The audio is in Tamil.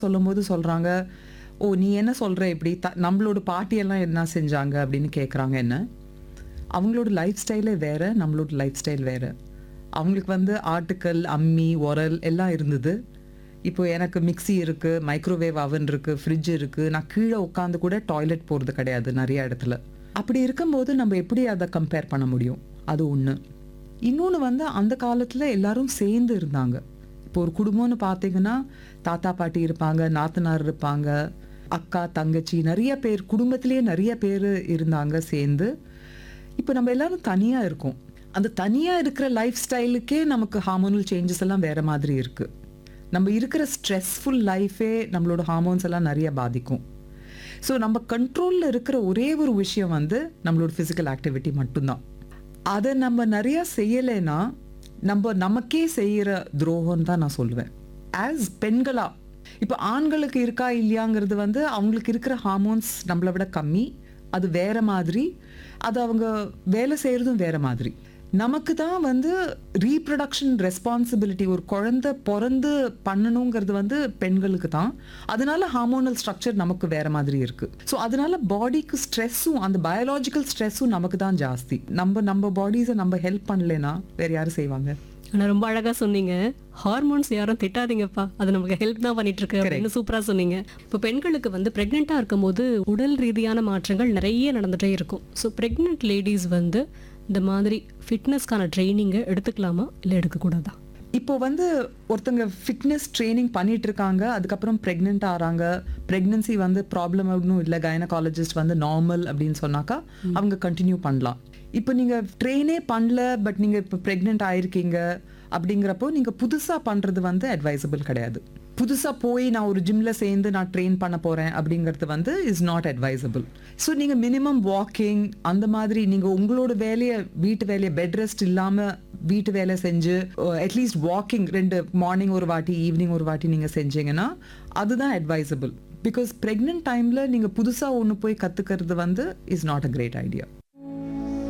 சொல்லும்போது சொல்றாங்க ஓ நீ என்ன சொல்ற இப்படி த நம்மளோட பாட்டியெல்லாம் என்ன செஞ்சாங்க அப்படின்னு கேட்குறாங்க என்ன அவங்களோட லைஃப் ஸ்டைலே வேற நம்மளோட லைஃப் ஸ்டைல் வேற அவங்களுக்கு வந்து ஆட்டுக்கல் அம்மி உரல் எல்லாம் இருந்தது இப்போ எனக்கு மிக்ஸி இருக்கு மைக்ரோவேவ் அவன் இருக்கு ஃப்ரிட்ஜ் இருக்கு நான் கீழே உட்காந்து கூட டாய்லெட் போகிறது கிடையாது நிறைய இடத்துல அப்படி இருக்கும்போது நம்ம எப்படி அதை கம்பேர் பண்ண முடியும் அது ஒன்று இன்னொன்று வந்து அந்த காலத்தில் எல்லாரும் சேர்ந்து இருந்தாங்க இப்போ ஒரு குடும்பம்னு பார்த்தீங்கன்னா தாத்தா பாட்டி இருப்பாங்க நாத்தனார் இருப்பாங்க அக்கா தங்கச்சி நிறைய பேர் குடும்பத்திலேயே நிறைய பேர் இருந்தாங்க சேர்ந்து இப்போ நம்ம எல்லாரும் தனியாக இருக்கோம் அந்த தனியாக இருக்கிற லைஃப் ஸ்டைலுக்கே நமக்கு ஹார்மோனல் சேஞ்சஸ் எல்லாம் வேற மாதிரி இருக்கு நம்ம இருக்கிற ஸ்ட்ரெஸ்ஃபுல் லைஃபே நம்மளோட ஹார்மோன்ஸ் எல்லாம் நிறைய பாதிக்கும் ஸோ நம்ம கண்ட்ரோலில் இருக்கிற ஒரே ஒரு விஷயம் வந்து நம்மளோட ஃபிசிக்கல் ஆக்டிவிட்டி மட்டும்தான் அதை நம்ம நிறைய செய்யலைன்னா நம்ம நமக்கே செய்கிற துரோகம் தான் நான் சொல்லுவேன் ஆஸ் பெண்களா இப்போ ஆண்களுக்கு இருக்கா இல்லையாங்கிறது வந்து அவங்களுக்கு இருக்கிற ஹார்மோன்ஸ் நம்மளை விட கம்மி அது வேற மாதிரி அது அவங்க வேலை செய்கிறதும் வேற மாதிரி நமக்கு தான் வந்து ரீப்ரொடக்ஷன் ரெஸ்பான்சிபிலிட்டி ஒரு குழந்தை பிறந்து பண்ணணுங்கிறது வந்து பெண்களுக்கு தான் அதனால ஹார்மோனல் ஸ்ட்ரக்சர் நமக்கு வேற மாதிரி இருக்கு ஸோ அதனால பாடிக்கு ஸ்ட்ரெஸ்ஸும் அந்த பயாலாஜிக்கல் ஸ்ட்ரெஸ்ஸும் நமக்கு தான் ஜாஸ்தி நம்ம நம்ம பாடிஸை நம்ம ஹெல்ப் பண்ணலைன்னா வேற யாரும் செய்வாங்க ஆனா ரொம்ப அழகா சொன்னீங்க ஹார்மோன்ஸ் யாரும் திட்டாதீங்கப்பா அது நமக்கு ஹெல்ப் தான் பண்ணிட்டு இருக்கு அப்படின்னு சூப்பரா சொன்னீங்க இப்போ பெண்களுக்கு வந்து பிரெக்னெண்டா இருக்கும்போது உடல் ரீதியான மாற்றங்கள் நிறைய நடந்துட்டே இருக்கும் ஸோ பிரெக்னென்ட் லேடிஸ் வந்து இந்த மாதிரி ஃபிட்னஸ்க்கான ட்ரைனிங்கை எடுத்துக்கலாமா இல்லை எடுக்கக்கூடாதா இப்போ வந்து ஒருத்தங்க ஃபிட்னஸ் ட்ரைனிங் பண்ணிட்டு இருக்காங்க அதுக்கப்புறம் ப்ரெக்னென்ட் ஆறாங்க ப்ரெக்னன்சி வந்து ப்ராப்ளம் ஒன்றும் இல்லை கைனகாலஜிஸ்ட் வந்து நார்மல் அப்படின்னு சொன்னாக்கா அவங்க கண்டினியூ பண்ணலாம் இப்போ நீங்கள் ட்ரெயினே பண்ணல பட் நீங்கள் இப்போ ப்ரெக்னென்ட் ஆயிருக்கீங்க அப்படிங்கிறப்போ நீங்கள் புதுசாக பண்ணுறது வந்து அட்வைசபிள் கிடையாது புதுசாக போய் நான் ஒரு ஜிம்மில் சேர்ந்து நான் ட்ரெயின் பண்ண போகிறேன் அப்படிங்கிறது வந்து இஸ் நாட் அட்வைசபிள் ஸோ நீங்கள் மினிமம் வாக்கிங் அந்த மாதிரி நீங்கள் உங்களோட வேலையை வீட்டு வேலையை பெட் ரெஸ்ட் இல்லாமல் வீட்டு வேலை செஞ்சு அட்லீஸ்ட் வாக்கிங் ரெண்டு மார்னிங் ஒரு வாட்டி ஈவினிங் ஒரு வாட்டி நீங்கள் செஞ்சீங்கன்னா அதுதான் அட்வைசபிள் பிகாஸ் ப்ரெக்னென்ட் டைமில் நீங்கள் புதுசாக ஒன்று போய் கற்றுக்கிறது வந்து is not a great idea